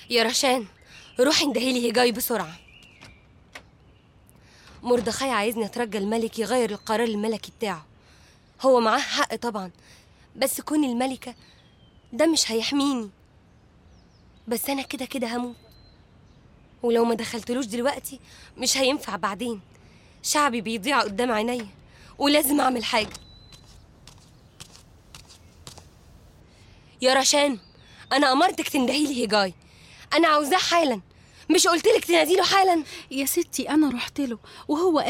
يا رشان روحي اندهيلي هجاي بسرعة مردخاي عايزني اترجى الملك يغير القرار الملكي بتاعه هو معاه حق طبعا بس كون الملكة ده مش هيحميني بس انا كده كده هموت ولو ما دخلتلوش دلوقتي مش هينفع بعدين شعبي بيضيع قدام عينيا ولازم اعمل حاجة يا رشان انا امرتك تندهيلي هجاي انا عاوزاه حالا مش قلتلك تناديله حالا يا ستي انا رحت له وهو